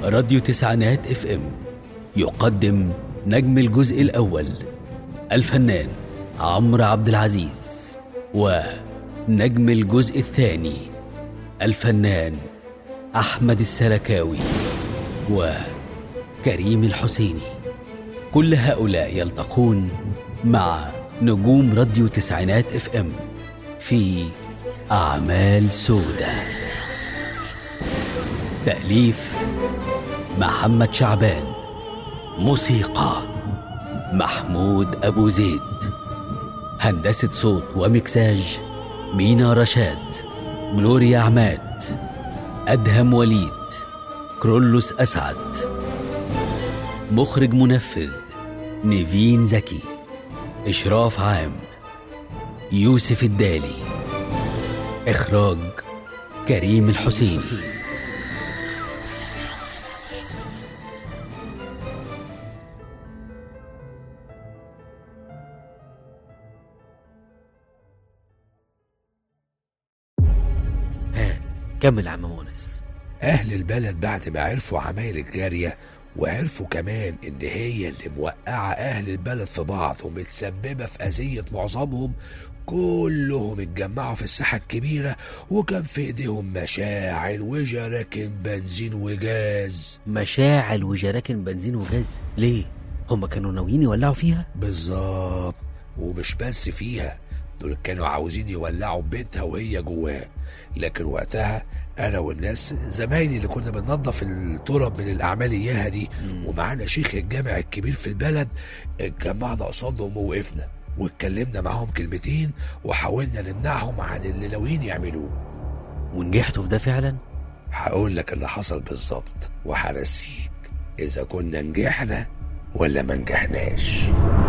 راديو تسعينات اف ام يقدم نجم الجزء الأول الفنان عمرو عبد العزيز ونجم الجزء الثاني الفنان أحمد السلكاوي وكريم الحسيني كل هؤلاء يلتقون مع نجوم راديو تسعينات اف ام في أعمال سودة تأليف محمد شعبان موسيقى محمود أبو زيد هندسة صوت ومكساج مينا رشاد جلوريا عماد أدهم وليد كرولوس أسعد مخرج منفذ نيفين زكي إشراف عام يوسف الدالي إخراج كريم الحسين ها كمل يا عم مونس أهل البلد بعد ما عرفوا عمايل الجارية وعرفوا كمان إن هي اللي موقعة أهل البلد في بعض ومتسببة في أذية معظمهم كلهم اتجمعوا في الساحة الكبيرة وكان في إيديهم مشاعل وجراكن بنزين وجاز مشاعل وجراكن بنزين وغاز ليه هما كانوا ناويين يولعوا فيها بالظبط ومش بس فيها دول كانوا عاوزين يولعوا بيتها وهي جواه لكن وقتها انا والناس زمايلي اللي كنا بننظف التراب من الاعمال اياها دي ومعانا شيخ الجامع الكبير في البلد اتجمعنا قصادهم ووقفنا واتكلمنا معاهم كلمتين وحاولنا نمنعهم عن اللي ناويين يعملوه ونجحتوا في ده فعلا هقول لك اللي حصل بالظبط وهرسيك اذا كنا نجحنا ولا ما نجحناش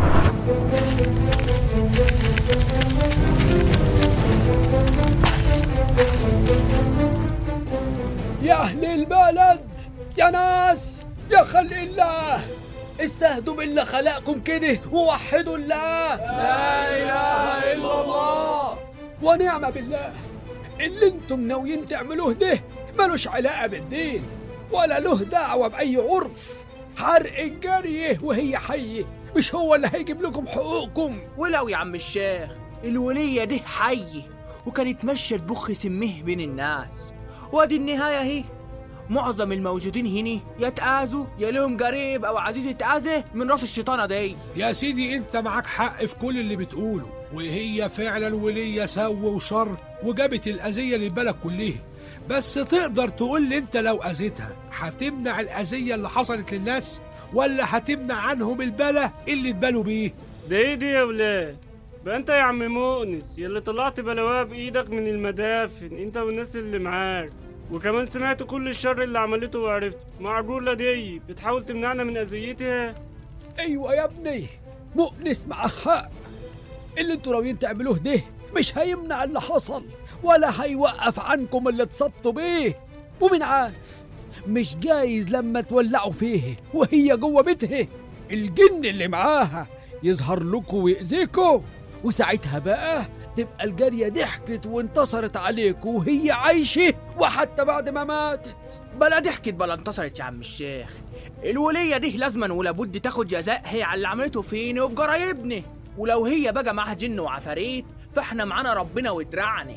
يا أهل البلد يا ناس يا خلق الله استهدوا بالله خلقكم كده ووحدوا الله لا إله إلا الله ونعم بالله اللي انتم ناويين تعملوه ده ملوش علاقة بالدين ولا له دعوة بأي عرف حرق الجارية وهي حية مش هو اللي هيجيب لكم حقوقكم ولو يا عم الشيخ الولية دي حية وكانت ماشية تبخ سمه بين الناس وادي النهاية اهي معظم الموجودين هنا يا اتأذوا يا لهم قريب او عزيز اتأذى من راس الشيطانة دي يا سيدي انت معاك حق في كل اللي بتقوله وهي فعلا ولية سو وشر وجابت الأذية للبلد كلها بس تقدر تقول لي انت لو أذيتها هتمنع الأذية اللي حصلت للناس ولا هتمنع عنهم البلا اللي اتبلوا بيه ده ايه دي يا ولاد بقى انت يا عم مؤنس يلي طلعت بلاواه بايدك من المدافن انت والناس اللي معاك وكمان سمعت كل الشر اللي عملته وعرفته معقولة دي بتحاول تمنعنا من اذيتها ايوه يا ابني مؤنس مع حق اللي انتوا ناويين تعملوه ده مش هيمنع اللي حصل ولا هيوقف عنكم اللي اتصبتوا بيه ومن عارف مش جايز لما تولعوا فيه وهي جوه بيتها الجن اللي معاها يظهر لكم ويأذيكوا وساعتها بقى تبقى الجارية ضحكت وانتصرت عليكم وهي عايشة وحتى بعد ما ماتت بلا ضحكت بلا انتصرت يا عم الشيخ الولية دي لازما ولابد تاخد جزاء هي على اللي عملته فينا وفي قرايبنا ولو هي بقى معاها جن وعفاريت فاحنا معانا ربنا ودراعنا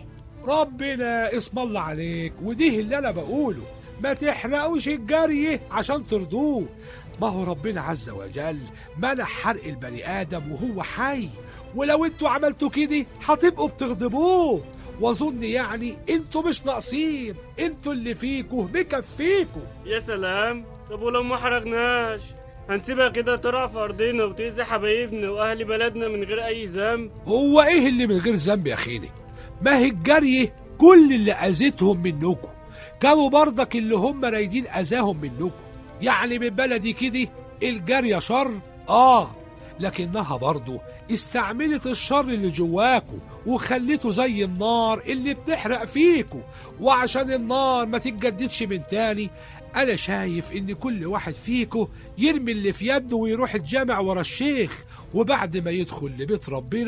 ربنا اسم الله عليك وده اللي انا بقوله ما تحرقوش الجري عشان ترضوه ما هو ربنا عز وجل منع حرق البني ادم وهو حي ولو انتوا عملتوا كده هتبقوا بتغضبوه واظن يعني انتوا مش ناقصين انتوا اللي فيكوا مكفيكوا يا سلام طب ولو ما حرقناش هنسيبها كده ترعى في ارضنا وتأذي حبايبنا واهل بلدنا من غير اي ذنب هو ايه اللي من غير ذنب يا خيني ما هي الجري كل اللي اذيتهم منكم كانوا برضك اللي هم رايدين اذاهم منكم يعني من بلدي كده الجارية شر اه لكنها برضو استعملت الشر اللي جواكوا وخليته زي النار اللي بتحرق فيكوا وعشان النار ما تتجددش من تاني انا شايف ان كل واحد فيكو يرمي اللي في يده ويروح الجامع ورا الشيخ وبعد ما يدخل لبيت ربنا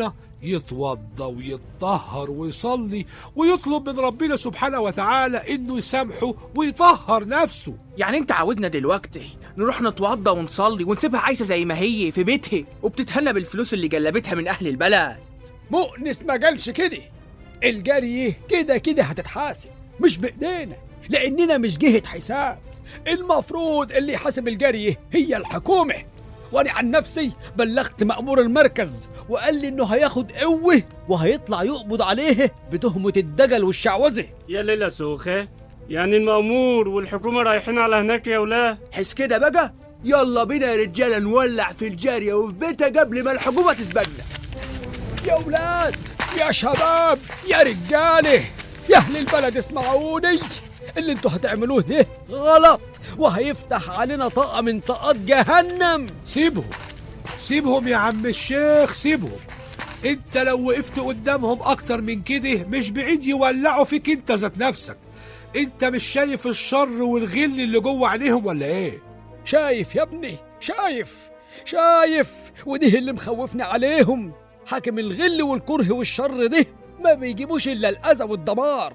يتوضى ويتطهر ويصلي ويطلب من ربنا سبحانه وتعالى انه يسامحه ويطهر نفسه يعني انت عاوزنا دلوقتي نروح نتوضى ونصلي ونسيبها عايشه زي ما هي في بيتها وبتتهنى بالفلوس اللي جلبتها من اهل البلد مؤنس ما قالش كده الجري كده كده هتتحاسب مش بايدينا لاننا مش جهه حساب المفروض اللي يحاسب الجري هي الحكومه وانا عن نفسي بلغت مأمور المركز وقال لي انه هياخد قوه وهيطلع يقبض عليه بتهمه الدجل والشعوذه يا ليلة سوخة يعني المأمور والحكومة رايحين على هناك يا ولا حس كده بقى يلا بينا يا رجاله نولع في الجاريه وفي بيتها قبل ما الحكومه تسبقنا يا ولاد يا شباب يا رجاله يا اهل البلد اسمعوني اللي انتوا هتعملوه ده غلط وهيفتح علينا طاقه من طاقات جهنم سيبهم سيبهم يا عم الشيخ سيبهم انت لو وقفت قدامهم اكتر من كده مش بعيد يولعوا فيك انت ذات نفسك انت مش شايف الشر والغل اللي جوه عينيهم ولا ايه شايف يا ابني شايف شايف ودي اللي مخوفني عليهم حاكم الغل والكره والشر ده ما بيجيبوش الا الاذى والدمار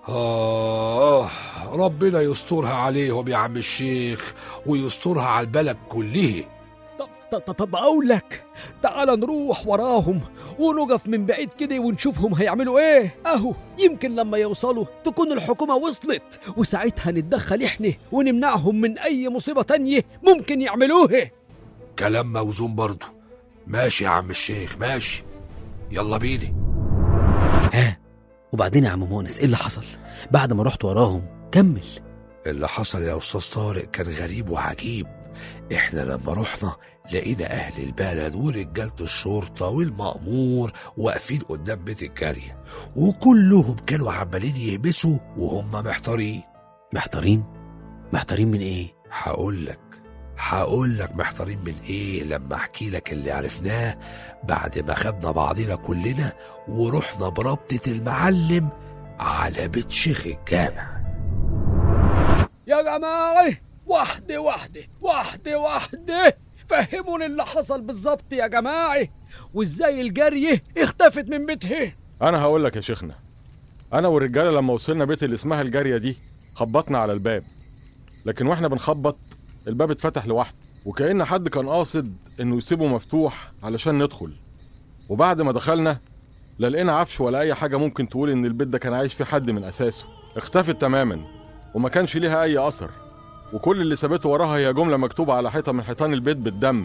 آه ربنا يسترها عليهم يا عم الشيخ ويسترها على البلد كله طب طب, طب, طب اقول لك تعال نروح وراهم ونقف من بعيد كده ونشوفهم هيعملوا ايه اهو يمكن لما يوصلوا تكون الحكومة وصلت وساعتها نتدخل احنا ونمنعهم من اي مصيبة تانية ممكن يعملوها كلام موزون برضه ماشي يا عم الشيخ ماشي يلا بينا ها وبعدين يا عم مونس ايه اللي حصل بعد ما رحت وراهم كمل اللي حصل يا أستاذ طارق كان غريب وعجيب إحنا لما رحنا لقينا أهل البلد ورجالة الشرطة والمأمور واقفين قدام بيت الجارية وكلهم كانوا عمالين يهبسوا وهم محتارين محتارين محتارين من ايه هقول لك هقول لك محتارين من ايه لما احكي لك اللي عرفناه بعد ما خدنا بعضنا كلنا ورحنا بربطة المعلم على بيت شيخ الجامع يا جماعة واحدة واحدة واحدة واحدة فهموني اللي حصل بالظبط يا جماعة وازاي الجارية اختفت من بيتها انا هقول لك يا شيخنا انا والرجاله لما وصلنا بيت اللي اسمها الجاريه دي خبطنا على الباب لكن واحنا بنخبط الباب اتفتح لوحده وكأن حد كان قاصد انه يسيبه مفتوح علشان ندخل وبعد ما دخلنا لا لقينا عفش ولا اي حاجه ممكن تقول ان البيت ده كان عايش فيه حد من اساسه اختفت تماما وما كانش ليها اي اثر وكل اللي سابته وراها هي جمله مكتوبه على حيطه من حيطان البيت بالدم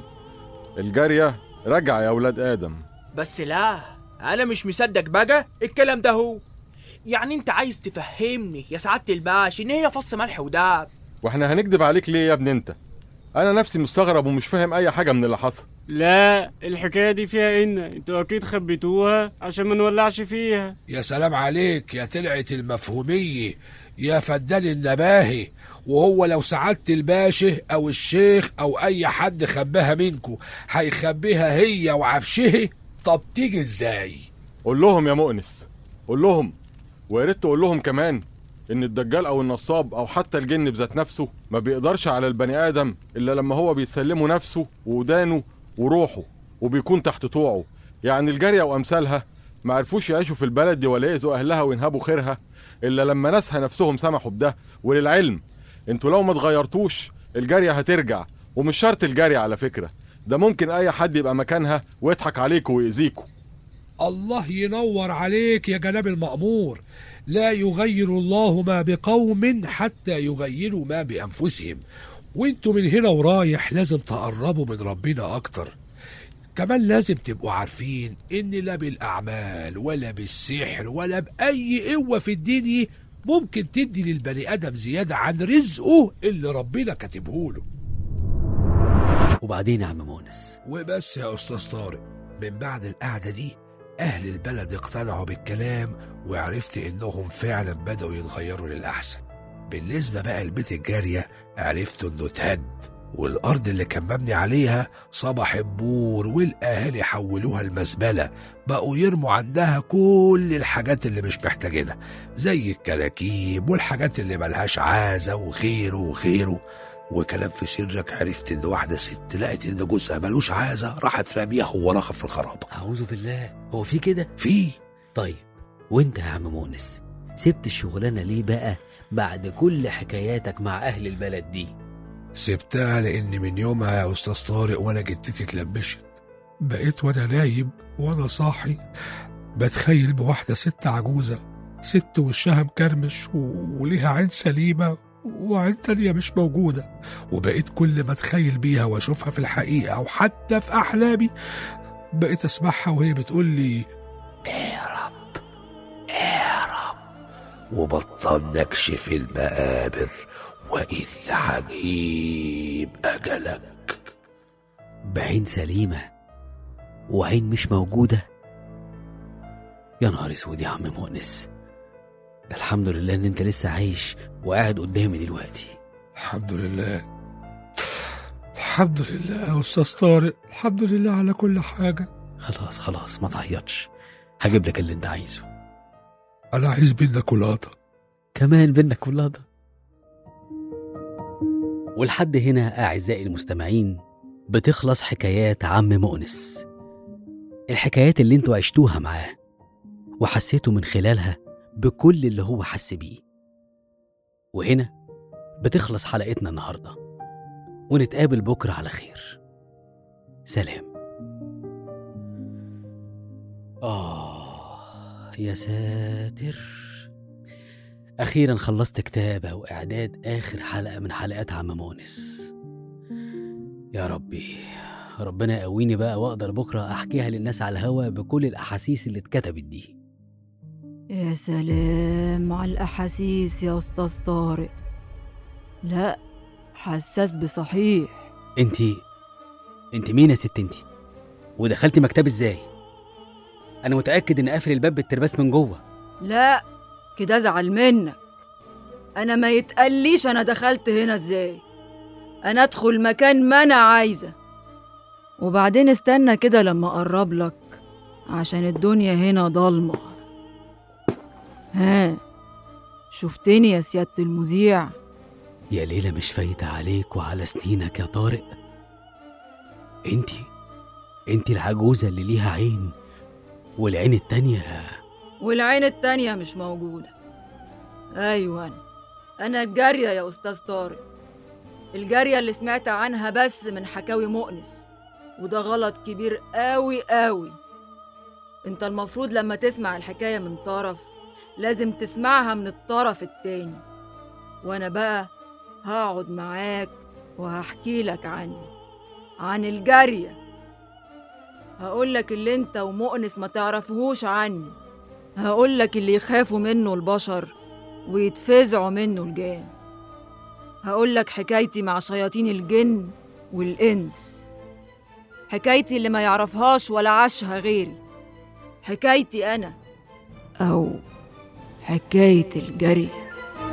الجاريه رجع يا اولاد ادم بس لا انا مش مصدق بقى الكلام ده هو يعني انت عايز تفهمني يا سعاده الباش ان هي فص ملح وداب واحنا هنكدب عليك ليه يا ابني انت انا نفسي مستغرب ومش فاهم اي حاجه من اللي حصل لا الحكاية دي فيها إن انتوا أكيد خبيتوها عشان ما نولعش فيها يا سلام عليك يا طلعت المفهومية يا فدان النباهي وهو لو سعادة الباشا أو الشيخ أو أي حد خباها منكو هيخبيها هي وعفشه طب تيجي إزاي؟ قول لهم يا مؤنس قول لهم ويا ريت تقول لهم كمان ان الدجال او النصاب او حتى الجن بذات نفسه ما بيقدرش على البني ادم الا لما هو بيسلمه نفسه ودانه وروحه وبيكون تحت طوعه يعني الجاريه وامثالها ما عرفوش يعيشوا في البلد دي ولا يأذوا اهلها وينهبوا خيرها الا لما ناسها نفسهم سمحوا بده وللعلم انتوا لو ما اتغيرتوش الجاريه هترجع ومش شرط الجاريه على فكره ده ممكن اي حد يبقى مكانها ويضحك عليكوا ويأذيكوا الله ينور عليك يا جناب المأمور لا يغير الله ما بقوم حتى يغيروا ما بأنفسهم وانتوا من هنا ورايح لازم تقربوا من ربنا أكتر كمان لازم تبقوا عارفين إن لا بالأعمال ولا بالسحر ولا بأي قوة في الدنيا ممكن تدي للبني آدم زيادة عن رزقه اللي ربنا كاتبه له وبعدين يا عم مونس وبس يا أستاذ طارق من بعد القعدة دي أهل البلد اقتنعوا بالكلام وعرفت إنهم فعلا بدأوا يتغيروا للأحسن بالنسبة بقى لبيت الجارية عرفت إنه اتهد والأرض اللي كان مبني عليها صبح البور والأهالي حولوها المزبلة بقوا يرموا عندها كل الحاجات اللي مش محتاجينها زي الكراكيب والحاجات اللي ملهاش عازة وخيره وخيره وكلام في سرك عرفت ان واحده ست لقت ان جوزها ملوش عازه راحت راميها وراها في الخرابه اعوذ بالله هو في كده في طيب وانت يا عم مؤنس سبت الشغلانه ليه بقى بعد كل حكاياتك مع اهل البلد دي سبتها لان من يومها يا استاذ طارق وانا جدتي اتلبشت بقيت وانا نايم وانا صاحي بتخيل بواحده ست عجوزه ست وشها مكرمش و- وليها عين سليمه وعين تانية مش موجودة وبقيت كل ما اتخيل بيها واشوفها في الحقيقة او حتى في احلامي بقيت اسمعها وهي بتقول لي اهرب اهرب وبطل نكشف المقابر وإلا هجيب أجلك بعين سليمه وعين مش موجوده يا نهار اسود يا عم مؤنس ده الحمد لله ان انت لسه عايش وقاعد قدامي دلوقتي الحمد لله الحمد لله يا أستاذ طارق الحمد لله على كل حاجة خلاص خلاص ما تعيطش هجيب لك اللي انت عايزه أنا عايز منك ولاطة كمان بينا كلها ده ولحد هنا أعزائي المستمعين بتخلص حكايات عم مؤنس الحكايات اللي انتوا عشتوها معاه وحسيتوا من خلالها بكل اللي هو حس بيه وهنا بتخلص حلقتنا النهارده ونتقابل بكره على خير سلام آه يا ساتر أخيرا خلصت كتابة وإعداد آخر حلقة من حلقات عم مونس يا ربي ربنا يقويني بقى وأقدر بكرة أحكيها للناس على الهوا بكل الأحاسيس اللي اتكتبت دي يا سلام على الأحاسيس يا أستاذ طارق لا حساس بصحيح انتي انت مين يا ست انتي ودخلتي مكتبي ازاي انا متاكد ان قافل الباب بالترباس من جوه لا كده زعل منك أنا ما يتقليش أنا دخلت هنا إزاي أنا أدخل مكان ما أنا عايزة وبعدين استنى كده لما أقرب لك عشان الدنيا هنا ضلمة ها شفتني يا سيادة المذيع يا ليلة مش فايتة عليك وعلى سنينك يا طارق انتي انتي العجوزة اللي ليها عين والعين التانية والعين التانية مش موجودة أيوة أنا أنا الجارية يا أستاذ طارق الجارية اللي سمعت عنها بس من حكاوي مؤنس وده غلط كبير قوي قوي انت المفروض لما تسمع الحكاية من طرف لازم تسمعها من الطرف التاني وانا بقى هقعد معاك وهحكي لك عني عن الجارية هقولك اللي انت ومؤنس ما تعرفهوش عني هقولك اللي يخافوا منه البشر ويتفزعوا منه الجان هقولك حكايتي مع شياطين الجن والإنس حكايتي اللي ما يعرفهاش ولا عاشها غيري حكايتي أنا أو حكاية الجري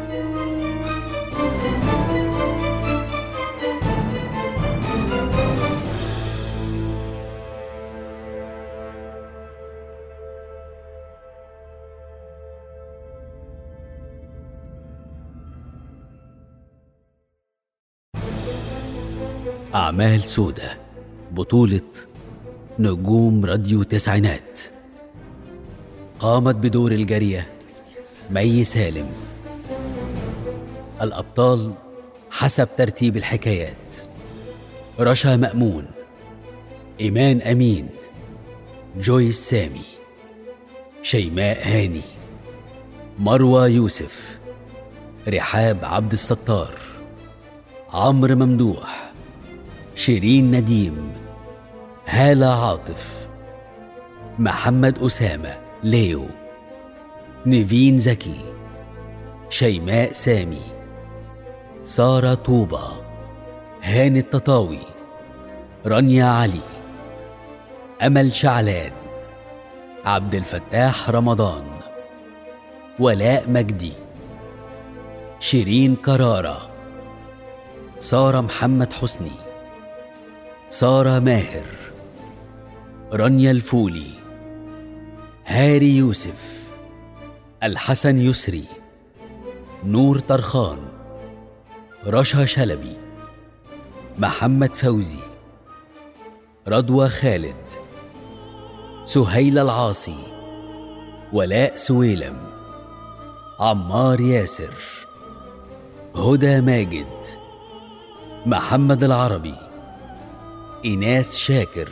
أعمال سودة بطولة نجوم راديو تسعينات قامت بدور الجارية مي سالم الأبطال حسب ترتيب الحكايات رشا مأمون إيمان أمين جويس سامي شيماء هاني مروى يوسف رحاب عبد الستار عمرو ممدوح شيرين نديم هالة عاطف محمد أسامة ليو نيفين زكي شيماء سامي سارة طوبة هاني التطاوي رانيا علي أمل شعلان عبد الفتاح رمضان ولاء مجدي شيرين كرارة سارة محمد حسني سارة ماهر رانيا الفولي هاري يوسف الحسن يسري نور طرخان رشا شلبي محمد فوزي رضوى خالد سهيل العاصي ولاء سويلم عمار ياسر هدى ماجد محمد العربي إناس شاكر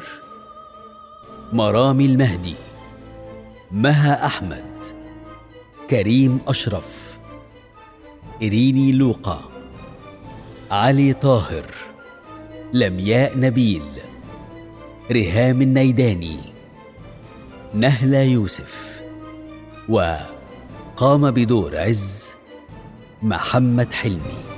مرامي المهدي مها أحمد كريم أشرف إريني لوقا علي طاهر لمياء نبيل ريهام النيداني نهلة يوسف وقام بدور عز محمد حلمي